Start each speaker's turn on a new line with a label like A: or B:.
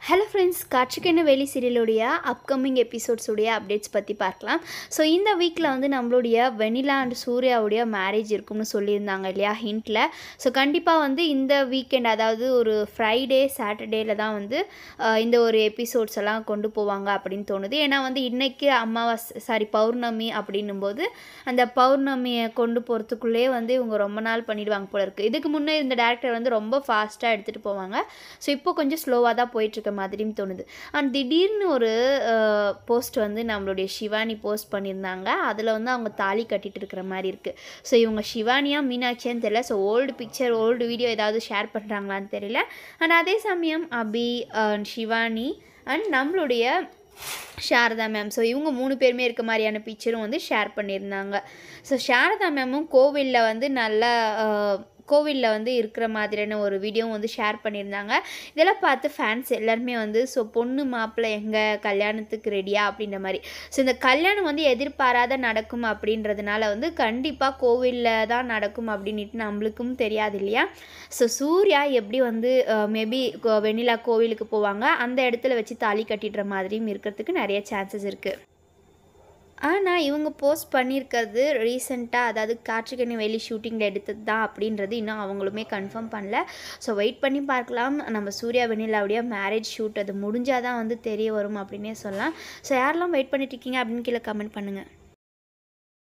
A: hello friends காட்சிக்கென்ன வேலி சீரியலுடைய upcoming எபிசோட்ஸுடைய updates பற்றி பார்க்கலாம் ஸோ இந்த வீக்கில் வந்து நம்மளுடைய வெனிலா அண்ட் சூர்யாவுடைய மேரேஜ் இருக்கும்னு சொல்லியிருந்தாங்க இல்லையா ஹிண்ட்டில் ஸோ கண்டிப்பாக வந்து இந்த வீக்கெண்ட் அதாவது ஒரு ஃப்ரைடே சாட்டர்டேல தான் வந்து அஹ், இந்த ஒரு எபிசோட்ஸ் எல்லாம் கொண்டு போவாங்க அப்படின்னு தோணுது ஏன்னா வந்து இன்னைக்கு அமாவாசை சாரி பௌர்ணமி அப்படின்னும் போது அந்த பௌர்ணமியை கொண்டு போகிறதுக்குள்ளே வந்து இவங்க ரொம்ப நாள் பண்ணிடுவாங்க போல இருக்குது இதுக்கு முன்னே இந்த டேரக்டர் வந்து ரொம்ப ஃபாஸ்ட்டாக எடுத்துகிட்டு போவாங்க ஸோ இப்போ கொஞ்சம் ஸ்லோவாக தான் போயிட்டுருக்க மாதிரியும் தோணுது அண்ட் திடீர்னு ஒரு போஸ்ட் வந்து நம்மளுடைய சிவானி போஸ்ட் பண்ணியிருந்தாங்க அதில் வந்து அவங்க தாலி கட்டிட்டு இருக்கிற மாதிரி இருக்குது ஸோ இவங்க சிவானியா மீனாட்சியான்னு தெரியல so old picture old video ஏதாவது ஷேர் பண்ணுறாங்களான்னு தெரியல அண்ட் அதே சமயம் அபி and சிவானி அண்ட் நம்மளுடைய சாரதா மேம் ஸோ இவங்க மூணு பேருமே இருக்க மாதிரியான பிக்சரும் வந்து ஷேர் பண்ணியிருந்தாங்க ஸோ சாரதா மேமும் கோவிலில் வந்து நல்ல கோவிலில் வந்து இருக்கிற மாதிரியான ஒரு வீடியோவும் வந்து ஷேர் பண்ணியிருந்தாங்க இதெல்லாம் பார்த்து ஃபேன்ஸ் எல்லாருமே வந்து ஸோ பொண்ணு மாப்பிள்ளை எங்கே கல்யாணத்துக்கு ரெடியா அப்படின்ற மாதிரி ஸோ இந்த கல்யாணம் வந்து எதிர்பாராத நடக்கும் அப்படின்றதுனால வந்து கண்டிப்பாக கோவிலில் தான் நடக்கும் அப்படின்ட்டு நம்மளுக்கும் தெரியாது இல்லையா ஸோ சூர்யா எப்படி வந்து மேபி வெண்ணிலா கோவிலுக்கு போவாங்க அந்த இடத்துல வச்சு தாலி கட்டிடுற மாதிரியும் இருக்கிறதுக்கு நிறைய சான்சஸ் இருக்குது ஆனால் இவங்க போஸ்ட் பண்ணியிருக்கிறது ரீசெண்டாக அதாவது காற்றுக்கணி வெளி ஷூட்டிங்கில் எடுத்தது தான் அப்படின்றது இன்னும் அவங்களுமே கன்ஃபார்ம் பண்ணல ஸோ வெயிட் பண்ணி பார்க்கலாம் நம்ம சூர்யா வெண்ணிலாவுடைய மேரேஜ் ஷூட் அது முடிஞ்சால் தான் வந்து தெரிய வரும் அப்படின்னே சொல்லலாம் ஸோ யாரெல்லாம் வெயிட் பண்ணிட்டு இருக்கீங்க அப்படின்னு கீழே கமெண்ட் பண்ணுங்கள்